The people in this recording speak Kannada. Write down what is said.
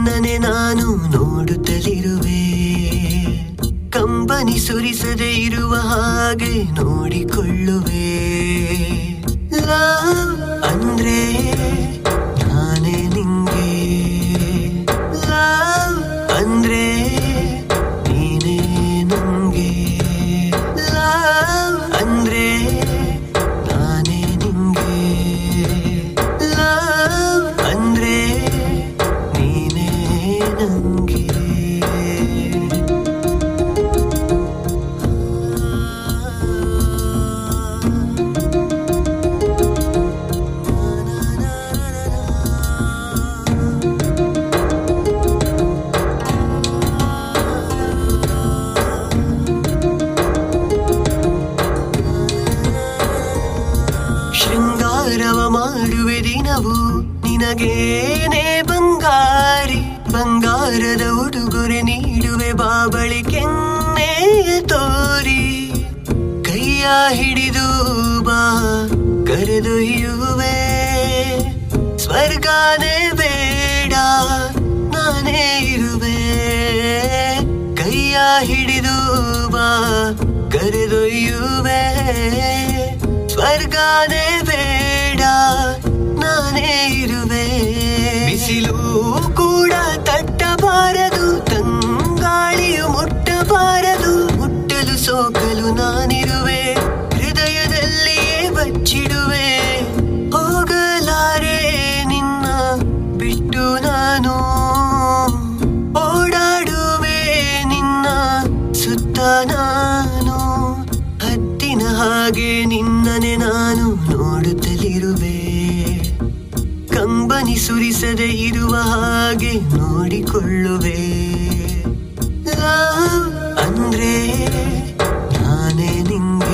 ನಿನ್ನನೆ ನಾನು ನೋಡುತ್ತಲಿರುವೆ ಕಂಬನಿ ಸುರಿಸದೆ ಇರುವ ಹಾಗೆ ನೋಡಿಕೊಳ್ಳುವೆ ಲವ್ ಅಂದ್ರೆ ನಾನೇ ನಿಂಗೆ ಲವ್ ಅಂದ್ರೆ ನೀನೇ ನಂಗೆ ಲವ್ ಅಂದ್ರೆ ನಾನೇ ನಿಂಗೆ ಲವ್ ಅಂದ್ರೆ ನೀನೇ ನಂಗೆ ಶೃಂಗಾರವ ಮಾಡುವೆ ದಿನವು ನಿನಗೇನೆ ಬಂಗಾರಿ ಬಂಗಾರದ ಉಡುಗೊರೆ ನೀಡುವೆ ಬಾಬಳಿ ಕೆನ್ನೆಯ ತೋರಿ ಕೈಯ ಹಿಡಿದು ಬಾ ಕರೆದೊಯ್ಯುವೆ ಸ್ವರ್ಗಾನೇ ಬೇಡ ನಾನೇ ಇರುವೆ ಕೈಯ ಹಿಡಿದು ಬಾ ಕರೆದೊಯ್ಯುವೆ ಸ್ವರ್ಗಾನೇ ಬೇಡ ನಾನೇ ಇರುವೆ ಬಿಸಿಲು ಕೂಡ ತಟ್ಟಬಾರದು ತಂಗಾಳಿಯು ಮುಟ್ಟಬಾರದು ಮುಟ್ಟಲು ಸೋಕಲು ನಾನಿರುವೆ ಹೃದಯದಲ್ಲಿಯೇ ಬಚ್ಚಿಡುವೆ ಹೋಗಲಾರೆ ನಿನ್ನ ಬಿಟ್ಟು ನಾನು ಓಡಾಡುವೆ ನಿನ್ನ ಸುತ್ತ ನಾನು ಹದ್ದಿನ ಹಾಗೆ ನಿನ್ನನೆ ನಾನು ನೋಡುತ್ತಲಿರುವೆ ಕಂಬನಿ ಸುರಿಸದೆ ಇರುವ ಹಾಗೆ ನೋಡಿಕೊಳ್ಳುವೆ ಲವ್ ಅಂದ್ರೆ ನಾನೇ ನಿಂಗೆ